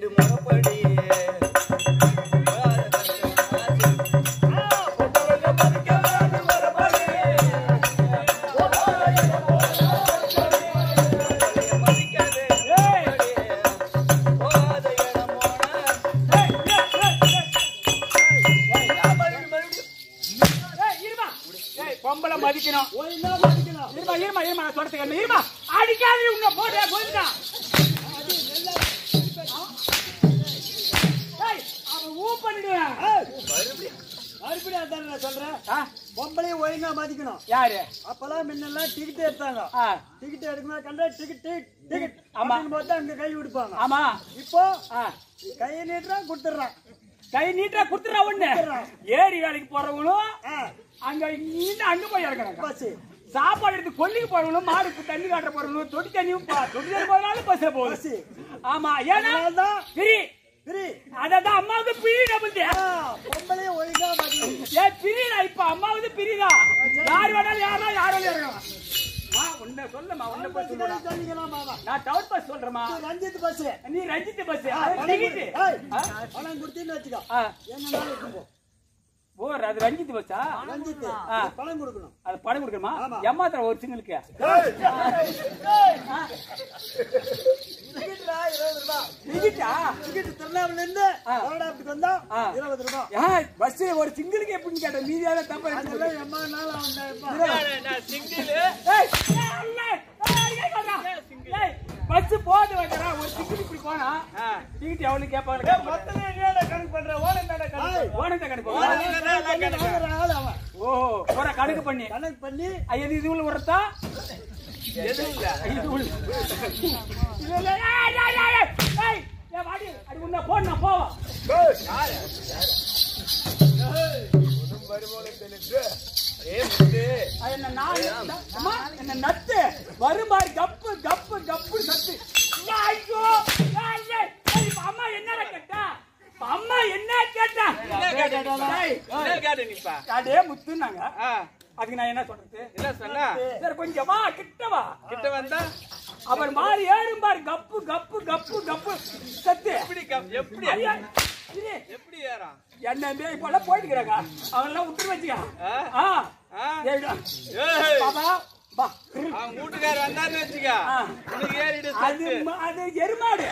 வீடு முறைப்படி ஏய், இருமா. ஏய், பொம்பளை மதிக்கணும் ஒழுங்கா மதிக்கணும். இருமா இருமா இருமா நான் சொல்றதுக்கு என்ன இருமா அடிக்காதே உன்னை போடு போயிட்டா ஏய் அவன் ஊ பண்ணிடுவேன் ஏய், மறுபடியும் அதான் நான் சொல்றேன் ஆ, பொம்பளையும் ஒழுங்கா மதிக்கணும் யாரு அப்பெல்லாம் முன்னெல்லாம் டிக்கெட் எடுத்தாங்க ஆ, டிக்கெட் எடுக்கணும் கண்டா டிக்கெட் டிக்கெட் ஆமா. ஆமா போட்டு அங்க கை விடுப்பாங்க ஆமா இப்போ ஆ, கையை நீட்டுறான் கொடுத்துட்றான் கை நீட்டா குடுத்துறா ஒண்ணு குடுத்துறான். ஏரி வேலைக்கு போறவங்களும் ஆ அங்க இங்க அங்க போய் இறக்குறாங்க பஸ் சாப்பாடு எடுத்து கொல்லிக்கு போறவங்களும் மாடுக்கு தண்ணி காட்ட போறவங்களும் தொட்டி தண்ணியும் பா- தொட்டி தண்ணி போனாலும் பஸ்ல போகுது பஸ் ஆமா ஏன்னா அதனால்தான் பிரி சரி அதான் அம்மாவுக்கு பிரி நம்மளுது ஆ, பொம்பளையும் ஒழுங்கா மதிக்கணும் ஏ பிரிடா இப்ப அம்மாவது பிரிதா யார் வேணாலும் யாரா யாரும் இருக்கலாம் மா உன்னை சொல்லமா உன்னை பத்தி சொல்லுடா சொல்லிக்கலாம் மாமா நான் டவுன் பஸ் சொல்றேமா ரஞ்சித் பஸ் நீ ரஞ்சித் பஸ் பணம் டிக்கெட் கொடு. பணம் கொடுத்தீன்னு வச்சுக்கோ என்ன இருக்கும் போ ஓ அது ரஞ்சித் பஸ்ஸா ரஞ்சித் ஆ. பணம் கொடுக்கணும் அது பணம் கொடுக்கணுமா ஆமா. ஏமாத்திர ஒரு சிங்களுக்கு டிக்கெட்ல இருபது ரூபாய் டிக்கெட்டா டிக்கெட் திருநாவல இருந்து ஆ. கோடாப்புக்கு வந்தா ஆ. இருபது ரூபாய் ஏன் பஸ் ஒரு சிங்களுக்கு எப்படின்னு கேட்டேன் மீதியான தப்பா இருக்கு அதெல்லாம் எம்மா நாள் அவன் ஏய், ஏய், அல்ல. ஏய், ஏய், சொல்றா. ஏய், பஸ் போட்டு வைக்கிறா ஒரு டிக்கெட் இப்படி போனா டிக்கெட் எவ்வளவு கேட்பாங்க மொத்தம் என்னடா கணக்கு பண்ற ஓனம் தானே கணக்கு ஏய். ஓனத்தை கணக்கு ஆள் அவன் ஓஹோ போற கணக்கு பண்ணி கணக்கு பண்ணி ஐயா இது உள்ள உரத்தா எதுவும் இல்ல இது உள்ள இல்ல, இல்ல, ஏய், ஏய், ஏய், ஏய், ஏய், ஏய், வாடி, அடி உன்னை போடு, நான் போவா. அது என்ன நாய், அம்மா, என்ன நத்து வருமாறு கப்பு கப்பு கப்பு நத்து ஐயோ ஏய், ஏய், ஏய், இப்ப அம்மா என்னடா கேட்டா இப்ப அம்மா என்ன கேட்டா ஏய், என்ன கேட்ட நிப்பா அடே முத்துனாங்க ஆ, அதுக்கு நான் என்ன சொல்றது என்ன சொன்னா சரி கொஞ்சம் வா கிட்ட வா கிட்ட வந்தா அவர் மாறி ஏறும் பாரு கப்பு கப்பு கப்பு கப்பு சத்து எப்படி கம்- எப்படி ஐயா, இது எப்படி ஏறான் என்ன இப்ப எல்லாம் போயிட்டு இருக்கிறாங்க அவெல்லாம் விட்டு வச்சுக்க ஆ? ஆ ஆ? ஏய்டா. ஏய், பாபா பா அவன் வீட்டுக்காரர் வந்தாருன்னு வச்சுக்க ஆ. உனக்கு ஏறிடு அது ம- அது எருமாடு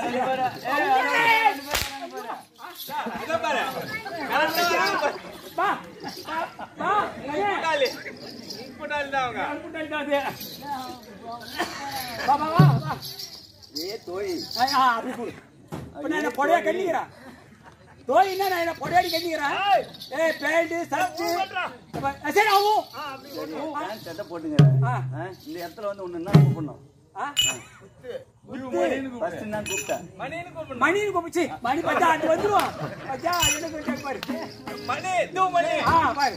இத பாரு கரெக்டா வரான் பாரு. பா பா பா ஐயா. கூட்டாளி கூட்டாளி தான் அவங்க கூட்டாளி தான் அது. வா, வா, வா, வா. ஏ தோழி ஆ, ஆ, அப்படி போடு. இப்ப நான் என்ன பொடையா கட்டிக்கிறேன் தோயின்னா நான் என்ன பொடையாடி கட்டிக்கிறேன் ஏய் பேண்ட் சர்ட்டு சரி ஆகும் பேண்ட் சட்டை போட்டுங்க ஆ. ஆ, இந்த இடத்துல வந்து ஒண்ணு என்ன கூப்பிடணும் ஆ? ஃபர்ஸ்ட் நான் கூப்பிட்டேன் மணின்னு கூப்பிடணும் மணின்னு கூப்பிச்சு மணி பச்சா அது வந்துருவான் பச்சா எனக்கு ஒரு check பாரு மணி தூ மணி ஆ பாரு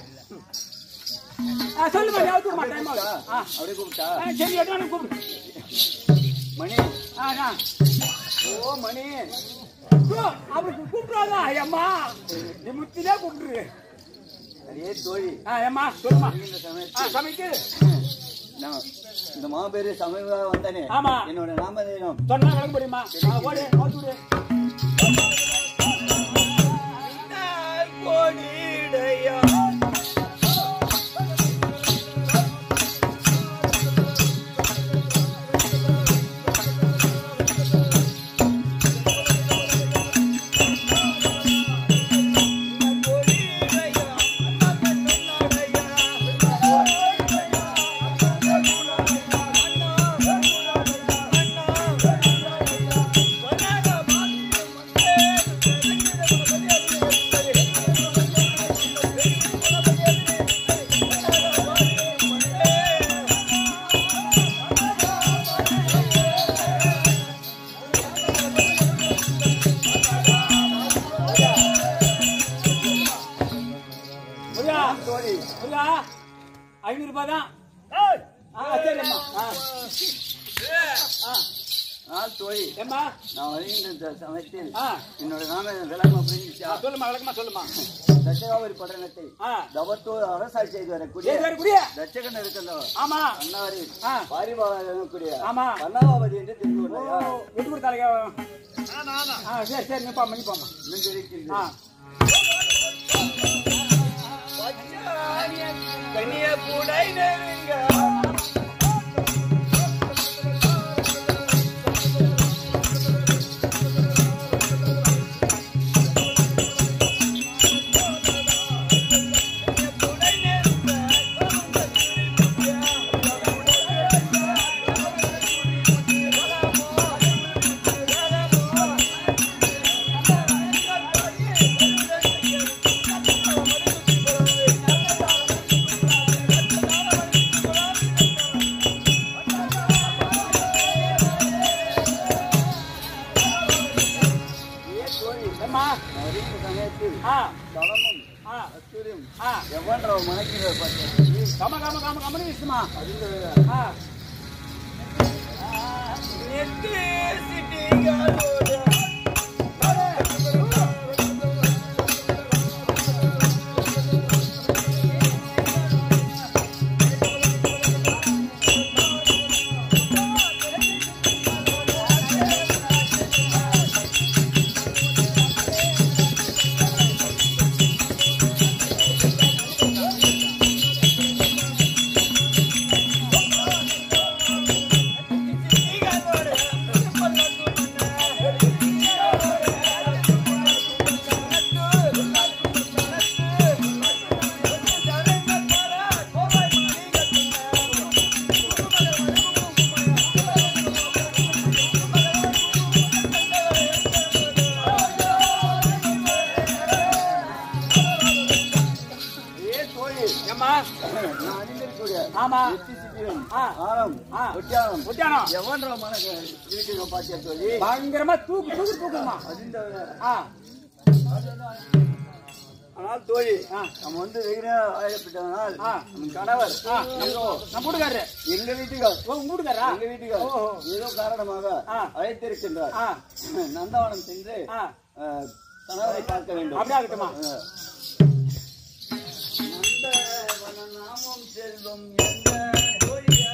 ஆ சொல்லு மணி அவுத்து மா டைம் ஆகுது ஆ அப்படியே கூப்பிட்டா ஆ, சரி எட்டான கூப்பிடு மணி ஆ ஆ ஓ மணி ஓ, அப்படி கூப்பிடுவாங்க ஐயம்மா நீ முத்திலே கூப்பிடுரு ஏ தோழி ஆ ஏம்மா சொல்லுமா இந்த ஆ சமயத்தில் சமைக்கு நான் இந்த மாபெரு சமயமாக வந்தானே ஆமா. என்னோட நாமதேனம் சொன்னா விளங்க முடியுமா ஆ, ஓடு அவுத்து விடு கோடிடையா புரியா புரியா ஐநூறு ரூபாய் தான் ஆ சரிம்மா ஆ ஆ ஆ தோழி ஏம்மா நான் வருகின்ற சமயத்தில் ஆ என்னோட நாம விளக்கம் பிரிஞ்சா சொல்லுமா விளக்கமா சொல்லுமா தட்சகாவரி பட்டணத்தை ஆ தவத்தோடு அரசாட்சி செய்து வரக்கூடிய ஏய் சரி புரியா தட்சகன் இருக்கின்றவர் ஆமா அண்ணாவரி ஆ. பாரிபாகக்கூடிய ஆமா. கண்ணாபாவதி என்று தெரிந்து ஓ கொண்டாயா விட்டு கொடுத்தாலே ஆ சரி சரி நிப்பாம்மா நிப்பாம்மா ஆ கண்ணிய கூடை நெருங்க ஏம்மா அறிந்த சமயத்தில் ஆ தலமும் ஆ அச்சுரியும் ஆ எவ்வளவு மணக்கிற பார்த்தேன் கம கம கம கமனு விசுமா ஆ நெட்டு சிட்டிகளோட ஏ தோழி ஏம்மா நான் அறிந்திருக்கக்கூடிய ஆமா எத்தி சித்திரம் ஆ. ஆரம் ஆ. ஒட்டியானம் ஒட்டியானம். எவ்வளவு மணக்க இருக்கிற பாத்தியா தோழி பயங்கரமா தூக்கு தூக்கு தூக்குமா அறிந்த ஆ ஆனால் தோழி ஆ. நம்ம வந்து வெகுனா ஆயப்பட்டதனால் ஆ. நம் கணவர் ஆ ஏதோ நம்ம வீட்டுக்காரரு எங்க வீட்டுக்கார் ஓ உங்க வீட்டுக்காரா எங்க வீட்டுக்கார் ஓஹோ. ஏதோ காரணமாக ஆ. அழைத்திருக்கின்றார் ஆ நந்தவனம் சென்று ஆ அஹ், கணவரை பார்க்க வேண்டும் அப்படியே ஆகட்டுமா அஹ். நந்தவன நாமம் செல்வம் எந்த தோழியா?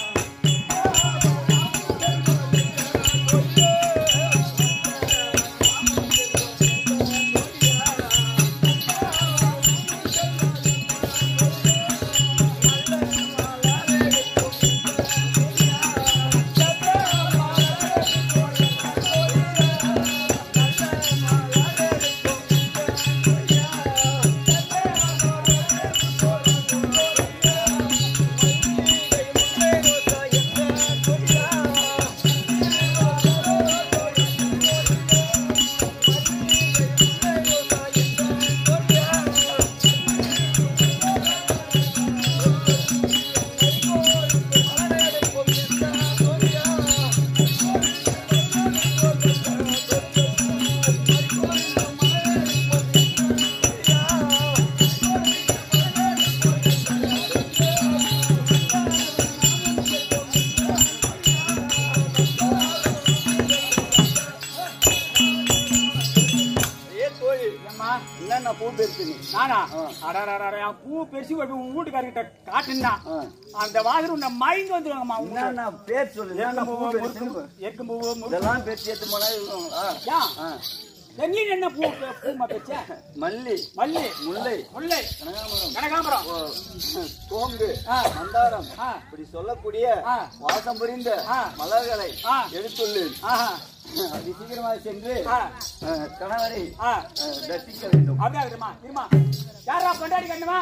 ஏ தோழி ஏம்மா என்னென்ன பூ பெருத்து நீ நானா ஆ. அடடடட, என் பூ பெருசு போய் உங்க வீட்டுக்காரர்கிட்ட காட்டுனா ஆ. அந்த வாசல் உன்னை மயங்கி வந்துருவாங்கம்மா உங்க என்னென்ன பேர் சொல்லு என்னென்ன பூ பெருத்து எருக்கும் பூ முறுக்கு இதெல்லாம் பேச்சு ஏத்து போனா இருக்குங்களா? ஏன்? ஆ. நீ என்ன பூ பூமா பெச்ச மல்லி மல்லி முல்லை முல்லை கனகாமரம் கனகாம்பரம் ஓ, கோங்கு ஆ. மந்தாரம் ஆ. இப்படி சொல்லக்கூடிய ஆ. வாசம் புரிந்த ஆ. மலர்களை ஆ. எடுத்துள்ளேன் ஆஹா அது சீக்கிரமாக சென்று ஆ. அஹ், கணவரை ஆ அஹ், தரிசிக்க வேண்டும் அப்படியே ஆகட்டுமா இருமா யாரா கொண்டாடி கண்ணுமா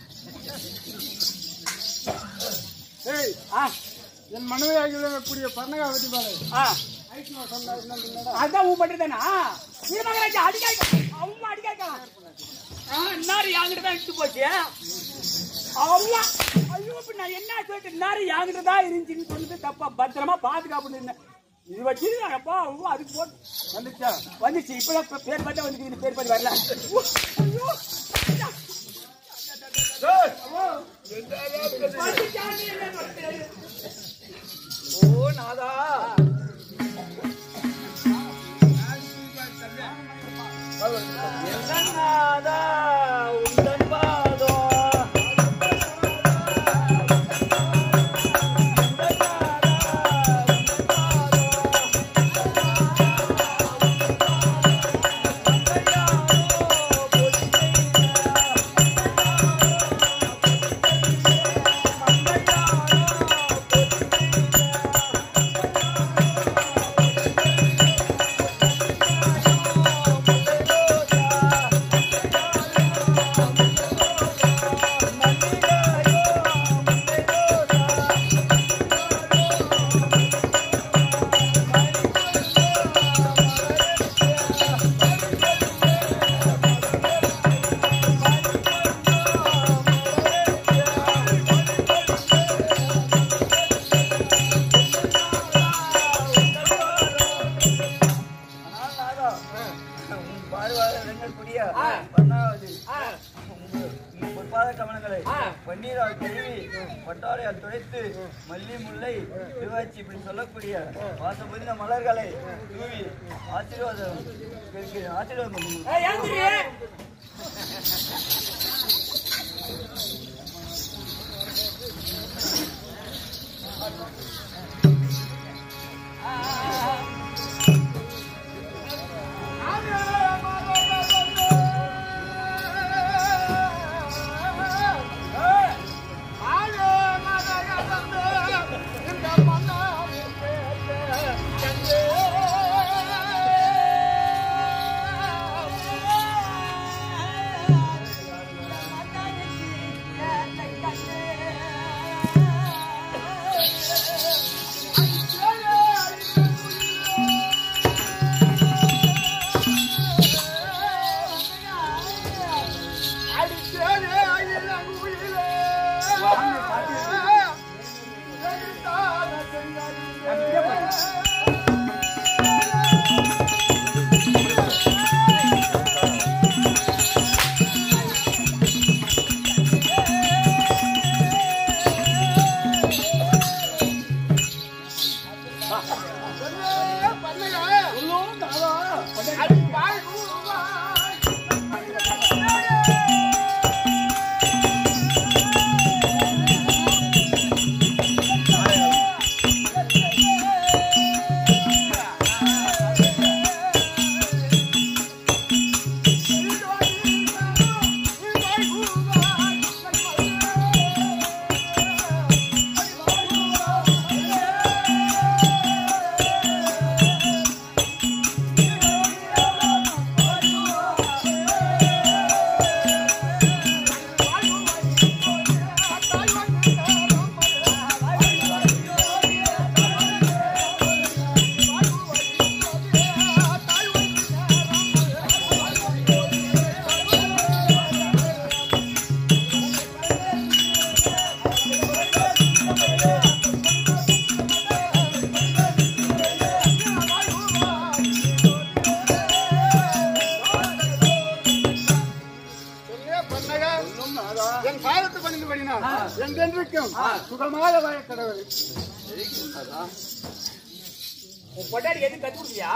ஏய் ஆ என் மனைவியாக கூடிய பன்னகா பத்தி பாரு ஆ ஐஸ்மா சொன்னா என்ன சொன்னடா அதான் ஊ பண்றதுதானா இருமகராஜா அடிக்காய் அவங்க அடிக்காய்க்கலாம் ஆ இன்னாரு யாங்கிட்ட தான் இட்டு போச்சு அவ்வளோ ஐயோ இப்ப நான் என்ன சொல்லிட்டு இன்னாரு யாங்கிட்ட தான் இருந்துச்சுன்னு சொல்லிட்டு தப்பா பத்திரமா பாதுகாப்பு இருந்தேன் இது வச்சு அப்பா அவ்வளோ அதுக்கு போட்டு வந்துச்சா வந்துச்சு இப்பதான் இப்ப பேர் பார்த்தா வந்துட்டு பேர் பார்த்து வரல ஐயோ, ஐயோ. வந்துச்சான்னு என்ன சொல்றது? ஓ நாதா என்ன நாதா உந்தன் பாதம் உந்தன் நாதா, உந்தன் பாதம். பாத்திரங்களை ஆ. பன்னீரால் கழுவி பட்டாடையால் துடைத்து மல்லி முல்லை திருவாச்சி இப்படி சொல்லக்கூடிய வாசபதின மலர்களை தூவி ஆசீர்வாதம் கேட்கிறேன். ஆசீர்வாதம் பண்ணுங்க. ஏய், எழுந்திரு. என் காலத்து பணிந்து பண்ணினார் என்றென்றைக்கும் சுகமாக வாழ கடவுள் உன் பொண்டாட்டிக்கு எதுவும் கத்து கொடுத்தியா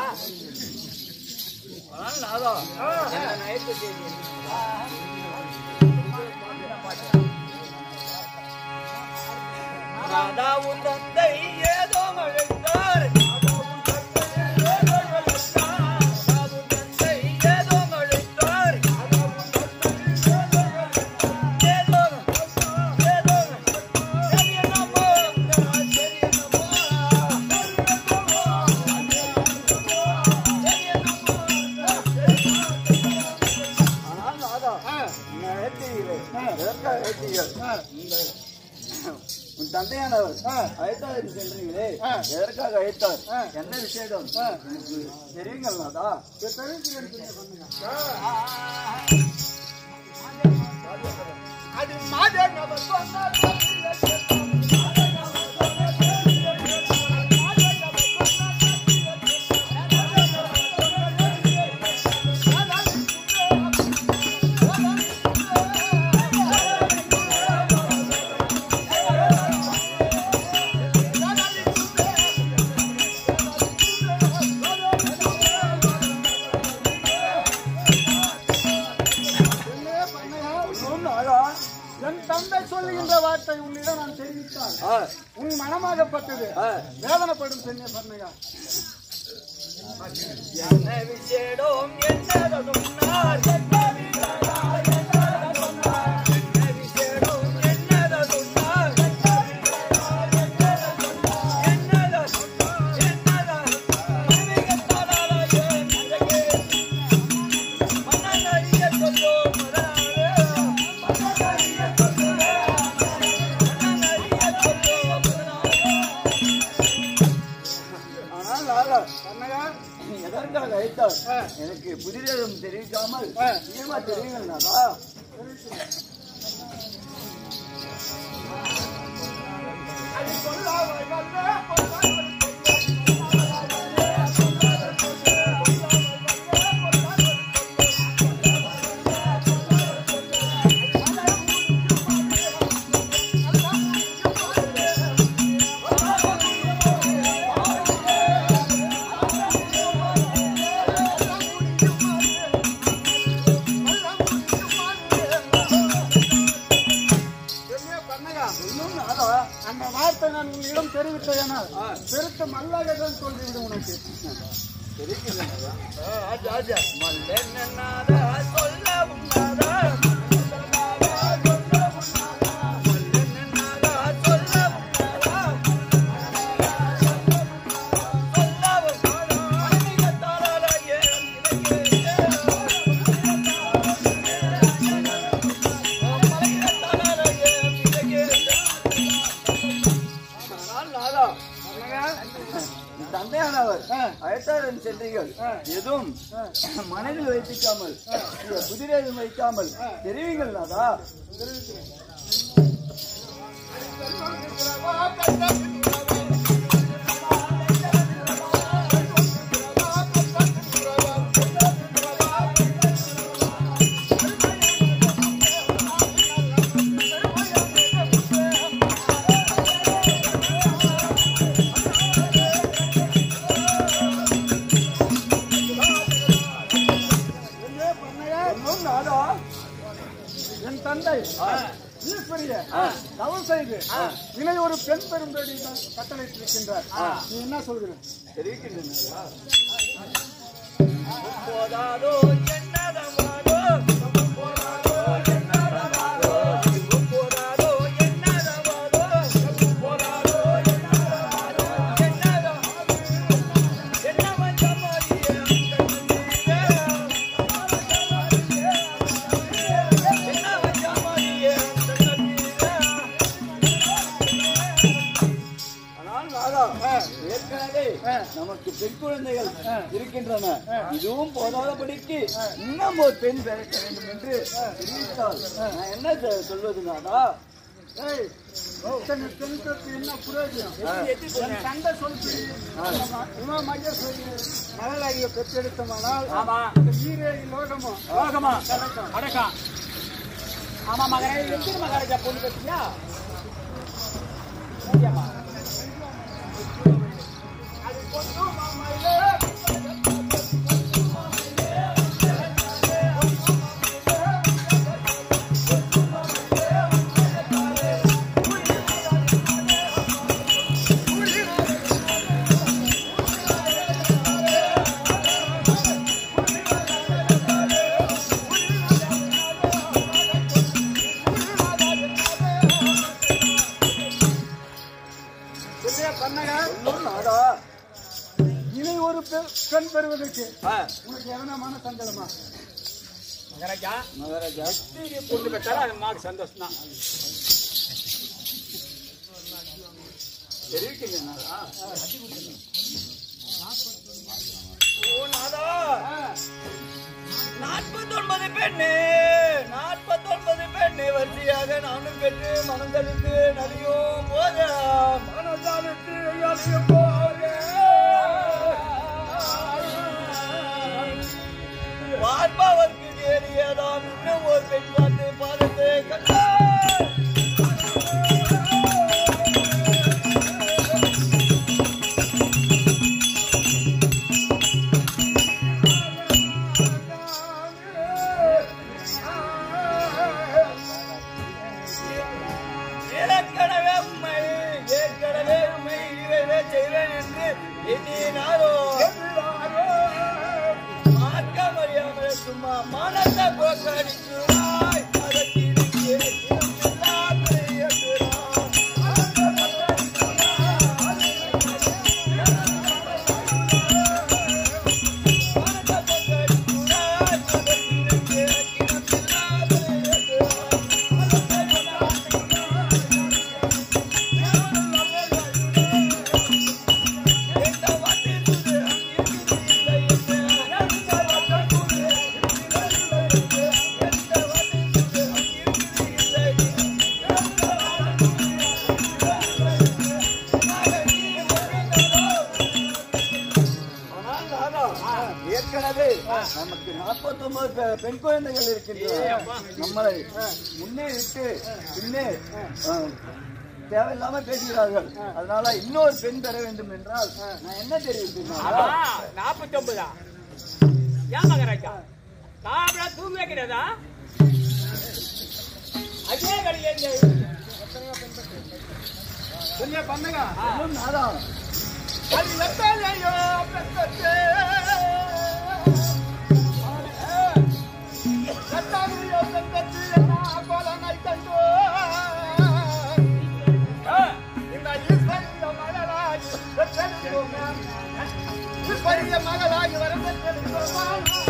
ராதா உன் தந்தை ஏதோ அழைத்தார் ராதா உன் தந்தை ஏதோ அழைத்தார் ஏதோ ஏதோ சரி என்னமோ சரி என்னமோ ஆனால் நாதா, உன்னை அழைத்தீர்களே, எதற்காக அழைத்தீர்கள்? இந்த உன் தந்தையானவர் அழைத்தார் என்று சென்றீங்களே எதற்காக அழைத்தார் என்ன விசேடம் எனக்கு தெரியுங்கள் நாதா அது மாதேவி அவர் சொன்னார் இன்னும் நாதா, என் தந்தை சொல்லுகின்ற வார்த்தை உன்னிடம் நான் தெரிவித்தால் ஆ, உன் மனமாகப்பட்டது ஆ. வேதனைப்படும் சென்னை பண்ணையா என்ன விசேடம் என்னதும் நார் என்ன விசேடம் என்னதும் நார் ஆனால் நாதா, நீ எதற்காக அழைத்தார் எனக்கு புதிதேதும் தெரிவிக்காமல் நிச்சயமா தெரியுங்கள் நாதா ஆ அடுத்த மல்லாகதான் தோன்றிவிடும் உனக்கு மல்லென்னாதா சொல்லவும் நாதா மல்லென்னாதா சொல்லவும் நாதா சொல்லவும் மணிகத்தாராயே தந்தையானவர் அழைத்தாரன் சென்றீர்கள் எதுவும் மனதில் வைத்திக்காமல் குதிரை எதுவும் வைக்காமல் தெரிவிங்கள் நாதா என்னும் நாதா என் தந்தை ஈஸ்வரிய தவம் செய்து இணை ஒரு பெண் பெரும்படி கட்டளையிட்டிருக்கின்றார் நீ என்ன சொல்கிற தெரிவிக்கின்றேன் போதாதோ என்னதமாதோ போதாதோ என்னதமாதோ போதாதோ என்னதமாதோ போதாதோ என்னதமாதோ என்னதமாதோ என்ன மஞ்சமாரியே என்ன மஞ்சமாரியே ஆனால் நாதா ஏற்கனவே நமக்கு பெண் குழந்தைகள் இருக்கின்றன இதுவும் போதாதபடிக்கு இன்னும் ஒரு பெண் பிறக்க வேண்டும் என்று தெரிவித்தால் நான் என்ன சொ- சொல்வது நாதா ஏய் இத்தனை பெண்களுக்கு என்ன பிரயோஜனம் என் தந்தை சொல்லி உமா மகேஸ்வரி மகளாகிய பெற்றெடுத்தமானால் ஆமா இந்த ஈரேழு லோகமும் லோகமா அடக்கம் ஆமா மகனே எத்தனை மகாராஜா பொண்ணு கட்டியா இல்லையா பண்ணக இன்னும் நாதா இனி ஒரு பெண் பெண் பெறுவதற்கு ஆ, உனக்கு எவனா மன சங்கடமா மகாராஜா மகாராஜா நீங்க பொண்ணு பெற்றாலும் அது மாக்கு சந்தோஷம் தான் தெரிவிக்கின்றேன் நாதா ஓ நாதா நாற்பத்தொன்பது பெண்ணு நாற்பத்தொன்பது பெண்ணு வரிசையாக நானும் பெற்று மனம் தடுத்து நதியும் போத மனம் தடுத்து நதியும் போத பார்ப்பவர்க்கு தேடியதாம் இன்னும் ஒரு பெண் பார்த்து பாதத்தை கண்டார் ஏற்கனவே உண்மை ஏற்கனவே உண்மை இவைவே செய்வேன் என்று எண்ணினாரோ மார்க்க மறியாமல் சும்மா மனத்தை போக்கடிக்கிறாய் அதற்கு ஏற்கனவே நமக்கு நாற்பத்தொன்பது பெண் குழந்தைகள் இருக்கின்றன நம்மளை முன்னே விட்டு பின்னே ஆ, தேவையில்லாம பேசுகிறார்கள் அதனால இன்னொரு பெண் பெற வேண்டும் என்றால் நான் என்ன தெரிவிக்கிறேன் நாற்பத்தி ஒன்பதா ஏன் மகாராஜா சாப்பிட தூங்க வைக்கிறதா அதே கடையில் இல்லையா பண்ணக நாதா அது எத்தனையோ பெத்தது. எத்தனையோ பெத்தது என்ன கொலனை கண்டு. இந்த ஈஸ்வரிய மகளாகி பெற்றெடுத்தோமே. ஈஸ்வரிய மகளாகி வர பெற்றெடுத்தோமா.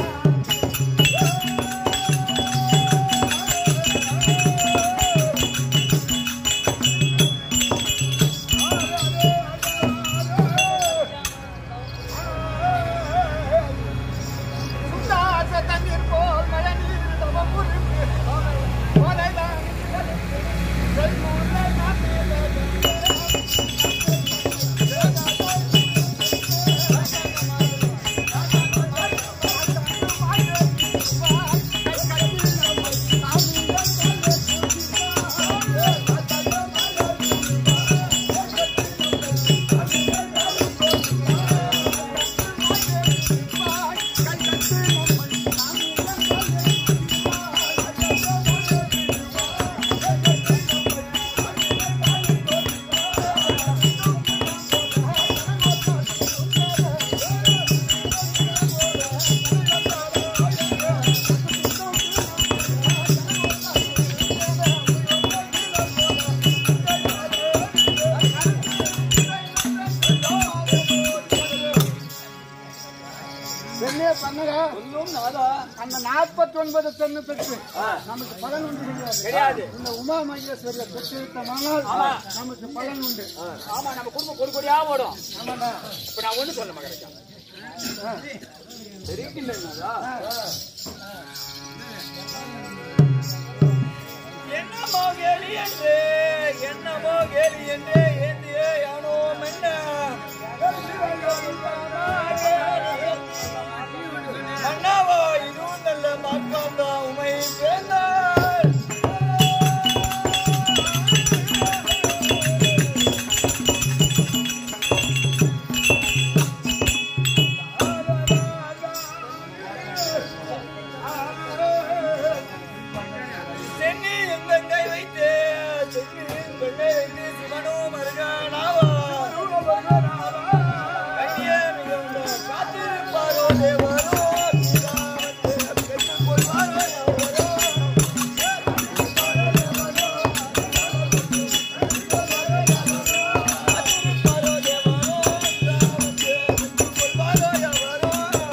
சுத்தாச தண்ணீர் போல் மழை நீர் தவம் புரிந்து மலைதான் செல்லுள்ள நாட்டிலே பெண்ணே பண்ணக சொல்லும் நாதா அந்த நாற்பத்தி ஒன்பது பெண்ணு பெற்று நமக்கு பலன் உண்டு கிடையாது கிடையாது. இந்த உமா மகேஸ்வரிய பெற்றிருத்தமானால் நமக்கு பலன் உண்டு ஆமா நம்ம குடும்பம் கொடி கொடியா ஓடும் ஆமாடா இப்ப நான் ஒண்ணு சொல்ல மகரஜா தெரிவிக்கின்ற நாதா என்னமோ கேலி என்று என்னமோ கேலி என்று ஏந்தியே யானோ மென்ன மன்னாவோ இதுவும் நல்ல மாற்றம் தான் உமை சேர்ந்தார் சென்னி எங்கள் கை வைத்து சென்னி எங்கள் கை வைத்து சிவனோ மருகனாவா கண்ணியே மிகுந்த காத்திருப்பாரோ தேவரோ ஸ்ரீராமத்தை பெற்றுக் கொள்வாரோ எவரோ. காத்திருப்பாரோ தேவரோ ஸ்ரீராமத்தை பெற்றுக் கொள்வாரோ எவரோ.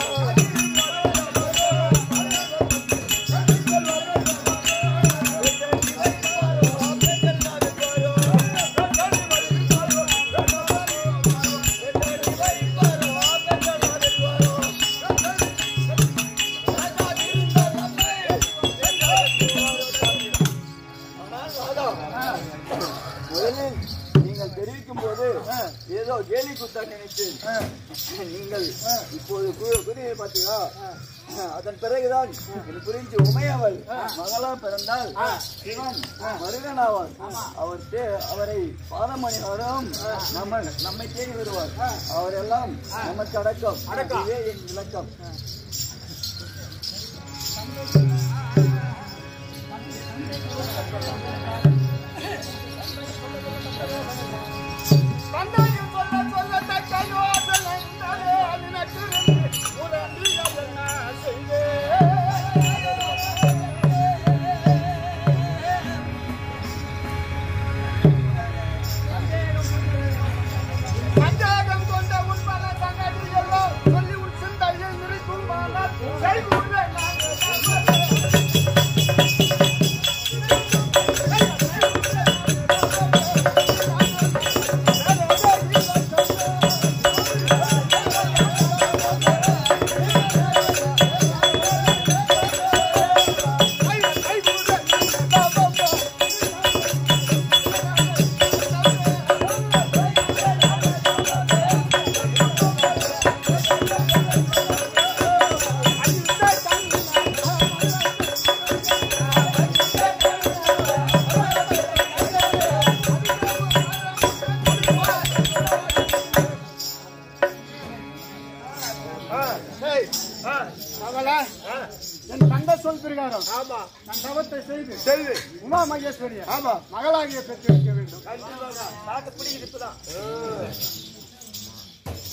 முதலில் நீங்கள் தெரிவிக்கும் போது ஏதோ கேலி குத்தா நினைத்தேன் நீங்கள் இப்போது கு- குதிரையை பார்த்தீங்களா அதன் பிறகுதான் இது புரிஞ்சு உமையவள் மகளா பிறந்தால் சிவன் மருகனாவார் அவர் தே- அவரை பாதமணி வரும் நம்ம நம்மை தேடி வருவார் அவரெல்லாம் நமக்கு அடக்கம் இதுவே என் விளக்கம் தந்தையும் சொல்ல சொல்ல தக்கையோ செல்லந்தாலே அது நட்டிருந்து உடனே என்ன செய்தேன் சந்தேகம் கொண்ட உண்பல சங்கதியெல்லாம் சொல்லி உன் சிந்தையில் நிறுத்துமானால் செய்குள்ளே நாங்கள் மகளா, என் தந்தை சொல் பிரகாரம் ஆமா நான் தவத்தை செய்து செய்து உமா மகேஸ்வரிய ஆமா மகளாகிய பெற்றிருக்க வேண்டும்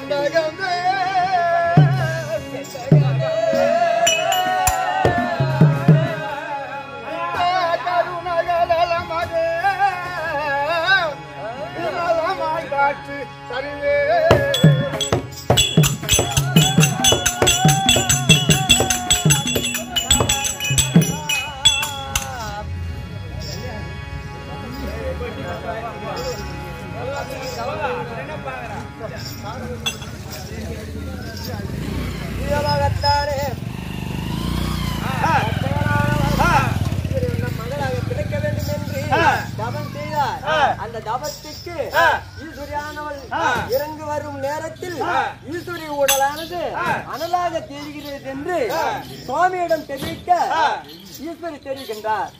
செந்தகமே கருணகலமகே விமலமாய் காட்சி தருவே வீரமாகத்தானே மகளாக கிடைக்க வேண்டும் என்று தவம் செய்தார் அந்த தவத்துக்கு ஈஸ்வரியானவள் இறங்கு வரும் நேரத்தில் ஈஸ்வரி உடலானது அனலாக தெரிகிறது என்று சுவாமியிடம் தெரிவிக்க ஈஸ்வரி தெரிவிக்கின்றார்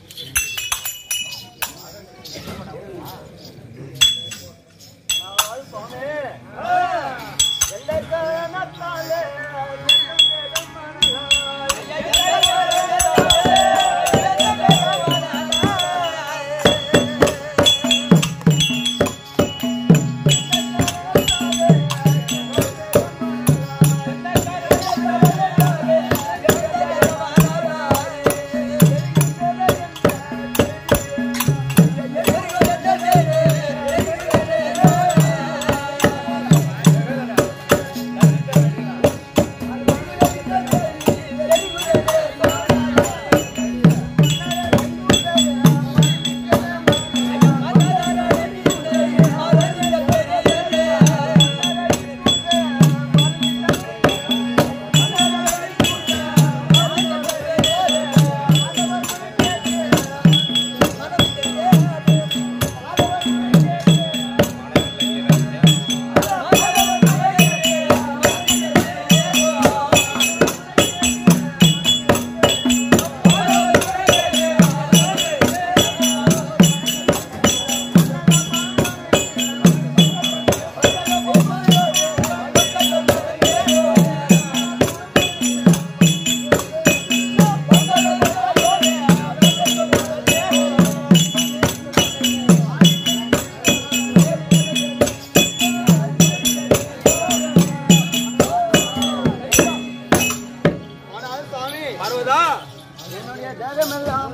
ஆனால் சுவாமி பார்வதா என்னுடைய தேகமெல்லாம்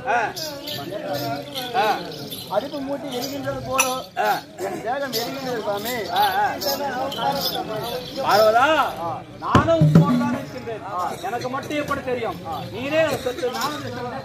அடுப்பு மூட்டி எரிகின்றது போலும் என் தேகம் எரிகின்றது சுவாமி பார்வதா நானும் உங்களோடு தான் இருக்கின்றேன் எனக்கு மட்டும் எப்படி தெரியும் நீனே சற்று நானும்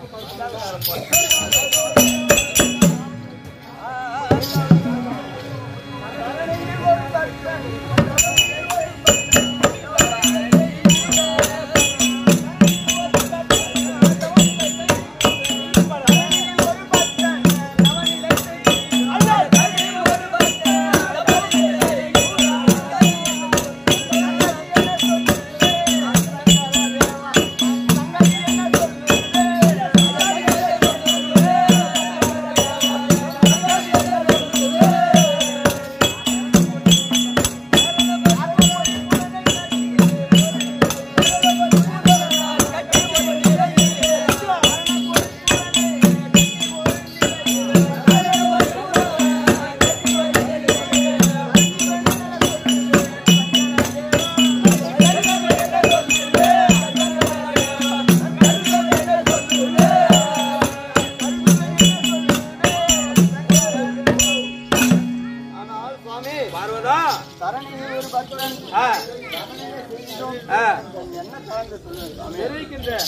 ஆனால் சுவாமி பார்வதா தரணியில் ஒரு பக்தன் ஆ, தரணியை செய்தோம் ஆ, என்ன கலந்து சொல்லுங்கள் சுவாமி தெரிவிக்கின்றேன்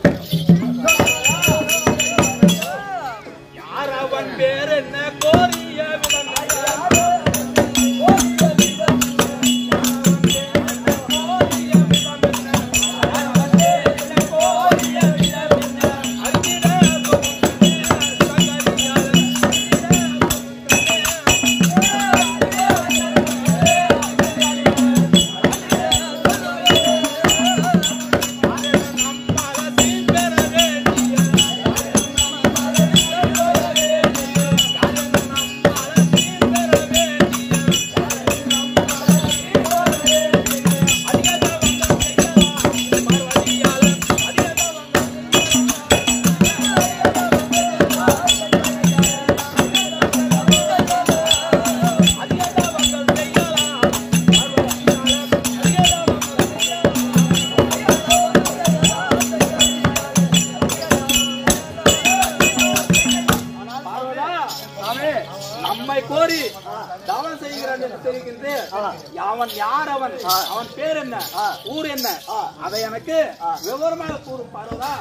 யார் அவன் பேர் என்ன கோரிய ஆ நம்மை கோரி தவம் செய்கிறான் என்று தெரிகின்றேன் அவன் யார் அவன் அவன் பேர் என்ன ஊர் என்ன அதை எனக்கு விவரமாக கூறும் பார்வதா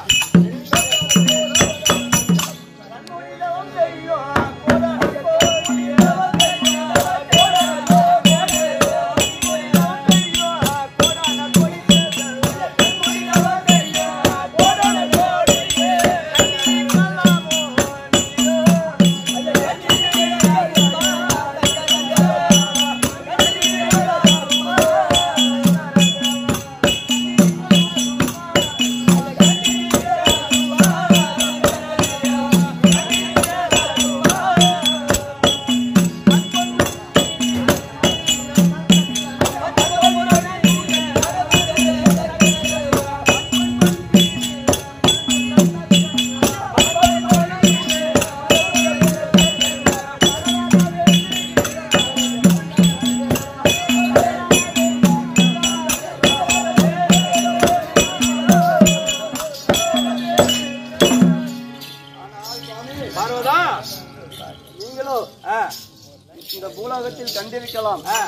பார்வதா நீங்களோ ஆ, இந்த பூலோகத்தில் கண்டிருக்கலாம் ஆ,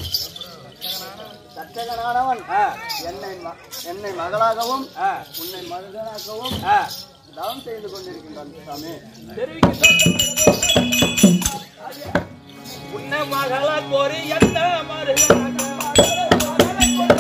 தச்சகனானவன் ஆ, என்னை ம- என்னை மகளாகவும் ஆ, உன்னை மகனாகவும் ஆ. தவம் செய்து கொண்டிருக்கின்றான் சாமி உன்னை மகளா கோரி என்ன மருகனாக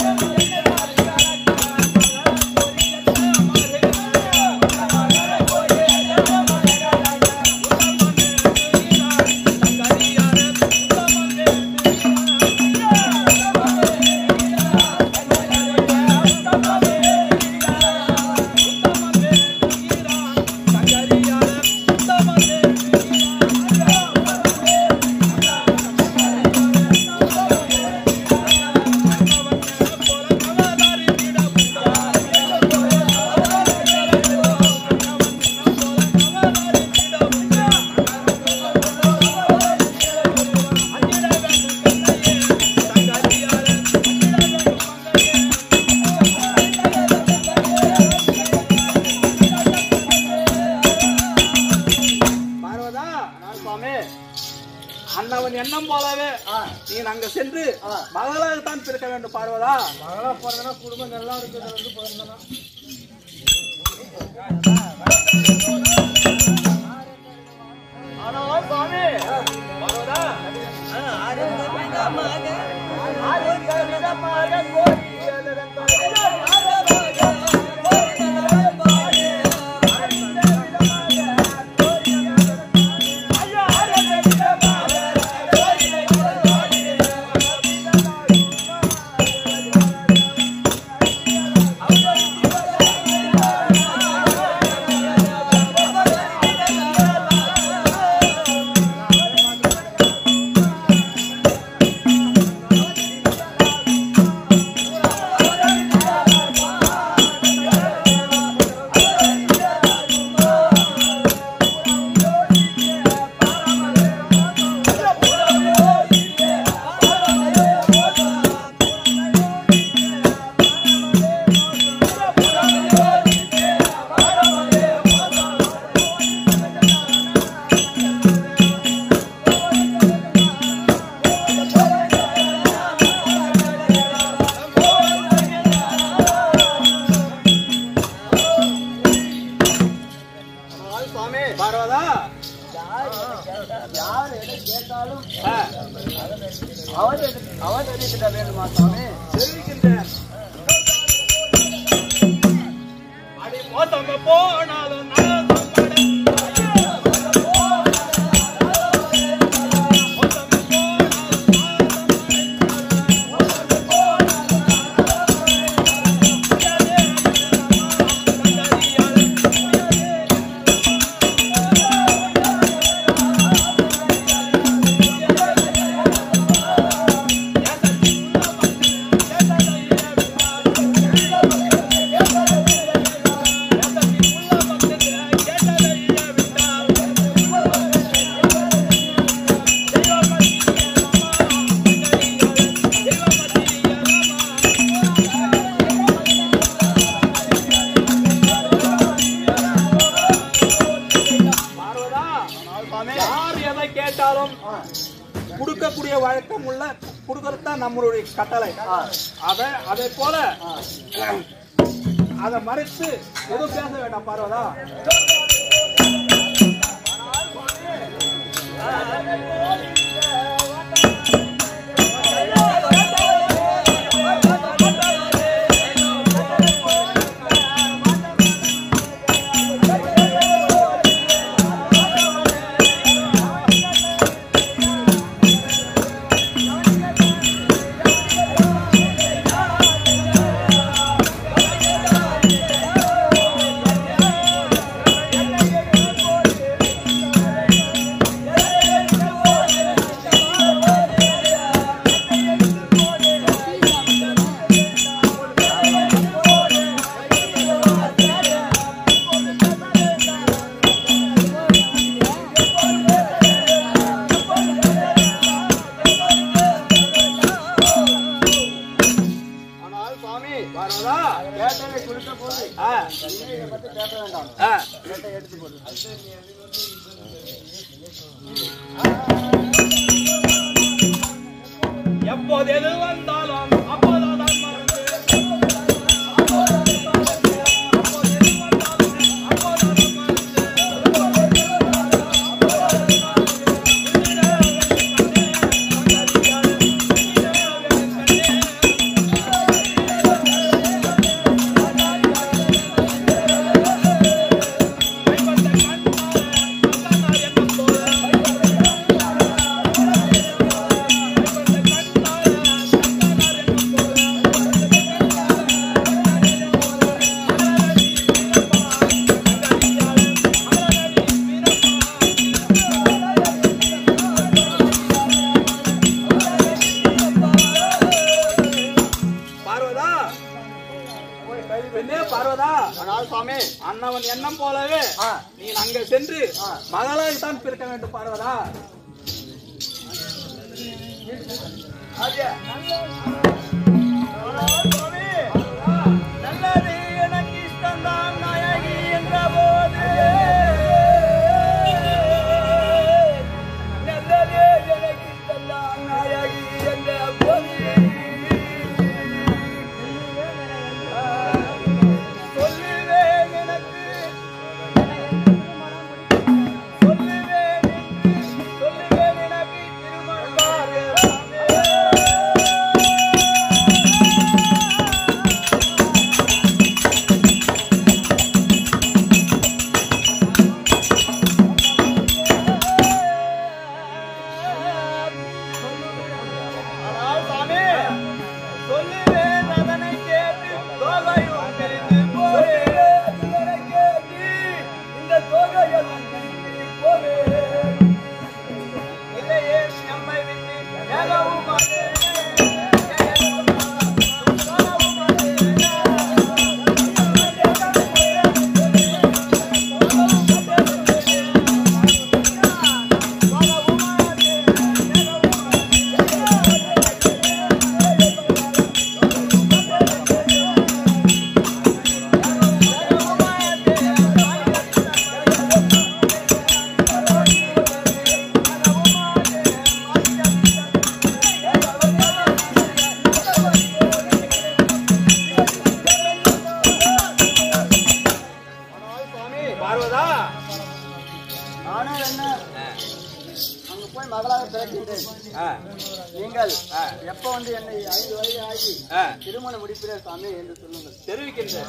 பார்வதா நான் சுவாமி அண்ணவன் எண்ணம் போலவே நீ அங்க சென்று மகளாகத்தான் பிறக்க வேண்டும் பார்வதா மகளா பிறந்தனா குடும்பம் நல்லா இருக்கிறது வந்து பிறந்தனா ஆனால் சுவாமி பார்வதா ஆனால் சுவாமி பார்வதா யார் எதை கேட்டாலும் ஆ, அவர் அவர் தெரிவிக்கிட்ட வேண்டுமா சுவாமி தெரிவிக்கின்றேன் அடி மோசம் போனாலும் நாசம் கொடுக்கக்கூடிய வழக்கம் உள்ள கொடுக்கறது தான் நம்மளுடைய கட்டளை அத அதை போல அதை மறைத்து எதுவும் பேச வேண்டாம் பார்வதா ஆனால் சுவாமி பார்வதா கேட்டதை கொடுத்த போது ஆ, இதை பத்தி பேச வேண்டாம் ஆ. கேட்டை எடுத்து போடு எப்போது எது வந்தாலும் அப்போதான் நான் மறந்து பார்வதா பெண்ணே பார்வதா ஆனால் சுவாமி அண்ணவன் எண்ணம் போலவே நீ அங்க சென்று மகளாக தான் பிறக்க வேண்டும் பார்வதா நல்லது எனக்கு இஷ்டம்தான் நாயகி என்ற போது நல்லது எனக்கு இஷ்டம்தான் நாயகி என்ற போது சொல்லுவேன் எனக்கு சொல்லுவேன் என்று சொல்லுவேன் எனக்கு திருமணம் பாருங்க ஆனால் சாமி, சொல்லுவேன் அதனை கேட்டு தோகையும் பிரிந்து போவே. அதனை கேட்டு இந்த தோகையெல்லாம் பிரிந்து போவே. இல்லையே நம்மை விட்டு ஏகவும் மாட்டேன். சொல்லவும் மாட்டேன். சொல்லவும் மாட்டேன். ஆனால் சுவாமி பார்வதா நானும் என்ன அங்க போய் மகளாக பிறக்கின்றேன் ஆ, நீங்கள் எப்ப வந்து என்னை ஐந்து வயது ஆகி ஆ, திருமணம் முடிப்பிற சாமி என்று சொல்லுங்கள் தெரிவிக்கின்றேன்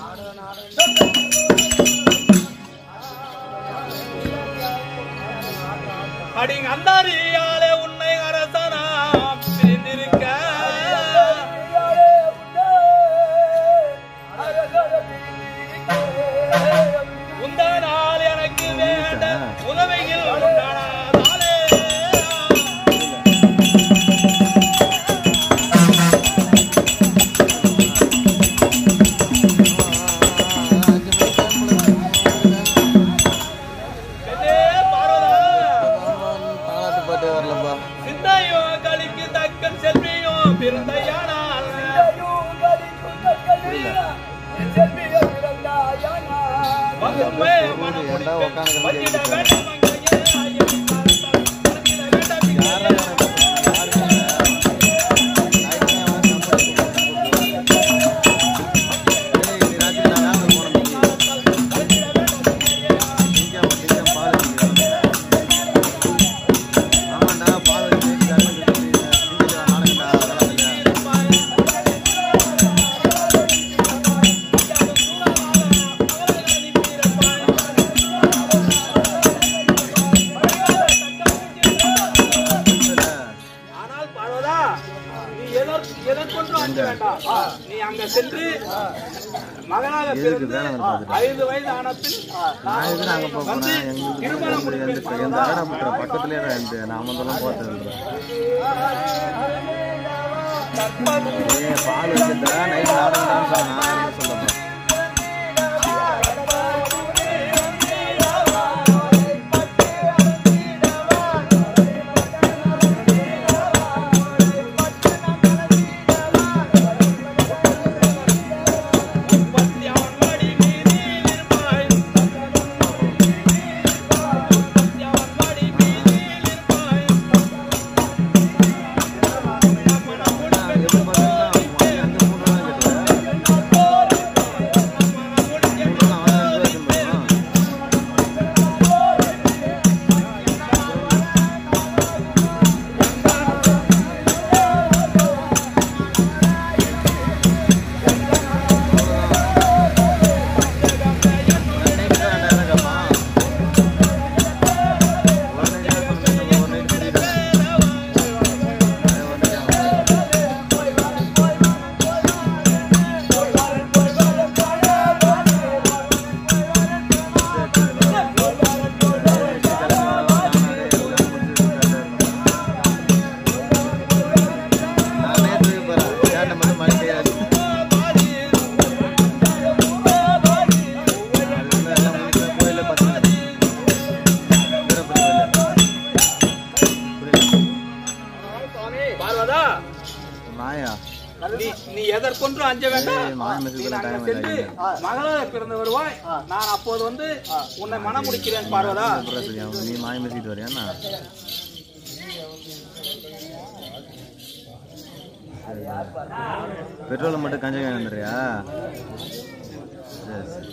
அடிங்க அந்தாரியாலே உன்னை அரசனா பிரிந்திருக்க உந்த நாள் எனக்கு வேண்ட உதவிகள் உண்டானாலே பெண்ணே பார்வதா சிந்தையும் கலிக்கு தக்க செல்வியும் பிறந்தையானால் வகுப்பே மனம் முடிப்பேன். வந்திட வேண்டும் அங்கேயே ஐயன் பார்த்தால். வந்திட வேண்டும் இங்கேயே எதற்கொன்றும் அஞ்ச வேண்டாம் நீ அங்க சென்று மகனாக பிறந்து ஐந்து வயது ஆன பின் நான் எதுக்கு நாங்க போக வந்து போறேன் எங்களுக்கு திருமணம் எந்த முடிப்பேன் எந்த ஆடாபுத்திர பக்கத்துலயே தான் இருந்து நாம இதெல்லாம் போறது ஏ பால் வச்சுட்டா நைட் நாடகம் தான் நான் சொல்லணும் எப்படி பார்த்தீங்கன்னா அங்க மூணு நாள் கேட்டுவேன் பார்வதா மாயா நீ நீ எதற்கொன்றும் அஞ்ச வேண்டாம் ஏய், மான் மெசேஜ் நீ பண்ண அங்க time சென்று இல்லை. மகளாக பிறந்து வருவாய் நான் அப்போது வந்து உன்னை மனம் முடிக்கிறேன் பார்வதா நீ மாய மெசிட்டு வரியா பெட்ரோலை மட்டும் கஞ்சா வந்துடுறியா சரி சரி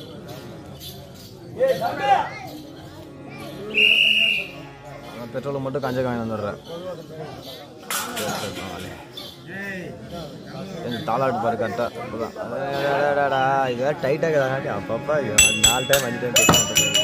அதான் பெட்ரோலை மட்டும் கஞ்சா வாங்கி வந்துடுறேன் சரி, சரி, பரவாயில்ல. கொஞ்சம் தாளாட்டு பாரு கரெக்டாக இதுவே டைட்டாக அப்பப்போ நாலு டைம் அஞ்சு டைம்